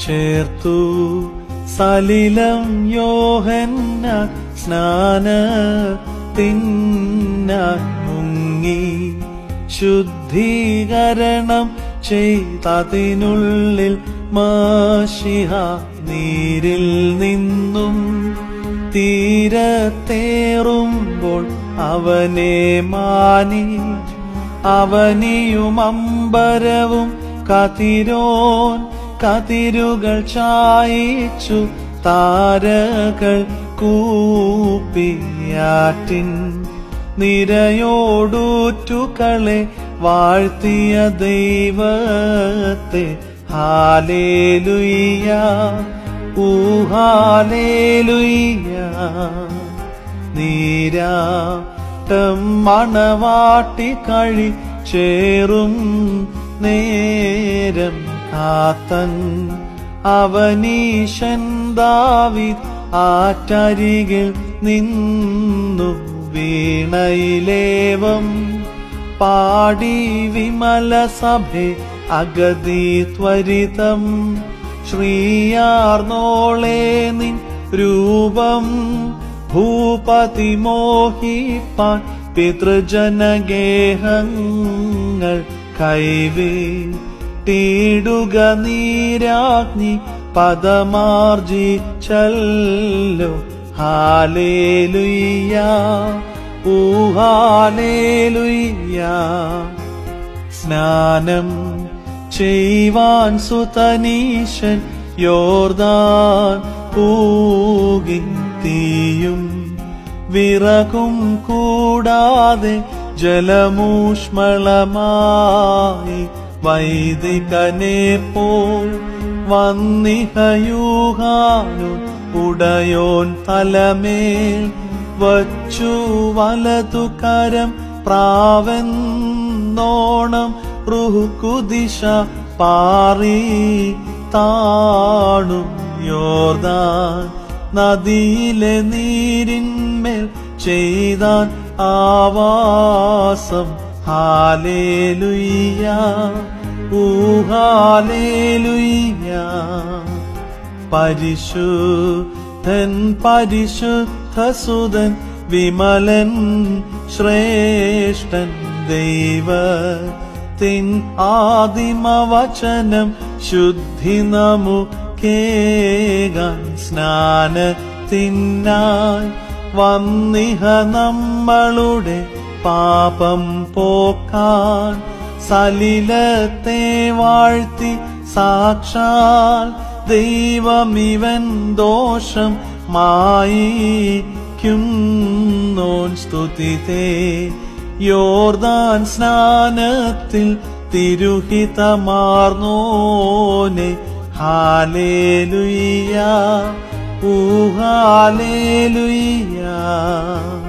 ചേർത്തു സലിലം യോഹന്ന സ്നാന തിന്നാൻ മുങ്ങി ശുദ്ധീകരണം ചെയ്തതിനുള്ളിൽ മാഷിഹ നീരിൽ നിന്നും തീരത്തേറുമ്പോൾ അവനെ മാനി അവനിയും അമ്പരവും കതിരോൻ കതിരുകൾ ചായിച്ചു താരകൾ കൂപ്പിയാറ്റിൻ നിരയോടൂറ്റുകളെ വാഴ്ത്തിയ ദൈവത്തെ ഹാലേലുയ്യ ഊഹാലേലുയ്യ നീരാട്ടം മണവാട്ടി കഴി ചേറും നേരം കാത്തൻ അവനീശൻ ദാവിദ് ആറ്റരികിൽ നിന്നു വീണയിലേവം പാടി വിമല സഭെ അഗതി ത്വരിതം ശ്രീയാർന്നോളെ നിൻ രൂപം ഭൂപതി മോഹിപ്പാൻ പിതൃജനഗേഹങ്ങൾ കൈവീട്ടിടുക നീരാഗ്നി പദമാർജിച്ചല്ലോ ഹാലേലുയ്യ ഊഹാലേലുയ്യ സ്നാനം ചെയ്യുവാൻ സുതനീശൻ യോർദാൻ പൂകിത്തീയും വിറകും കൂടാതെ ജലമൂഷ്മളമായി വൈദികനെ പോൽ വന്നിഹയൂഹാനു ഉടയോൻ തലമേൽ വച്ചു വലതു കരം പ്രാവെന്നോണം റുഹുക്കുദിശ പാറി താണു യോർദാൻ നദിയിലെ നീരിന്മേൽ ചെയ്താൻ ആവാസം ഹാലേലുയ്യ ഊഹാലേലുയ്യ പരിശുദ്ധൻ പരിശുദ്ധസുതൻ വിമലൻ ശ്രേഷ്ഠൻ ദൈവത്തിൻ ആദിമവചനം ശുദ്ധി നമുക്കേകാൻ സ്നാനത്തിനായി വന്നിഹ നമ്മളുടെ പാപം പോക്കാൻ സലിലത്തെ വാഴ്ത്തി സാക്ഷാൽ ദൈവമിവൻ ദോഷം മായിക്കും നോൻ സ്തുതിതേ യോർദാൻ സ്നാനത്തിൽ തിരുഹിതമാർന്നോനെ ഹാലേലുയ്യ ഊഹാലേലുയ്യ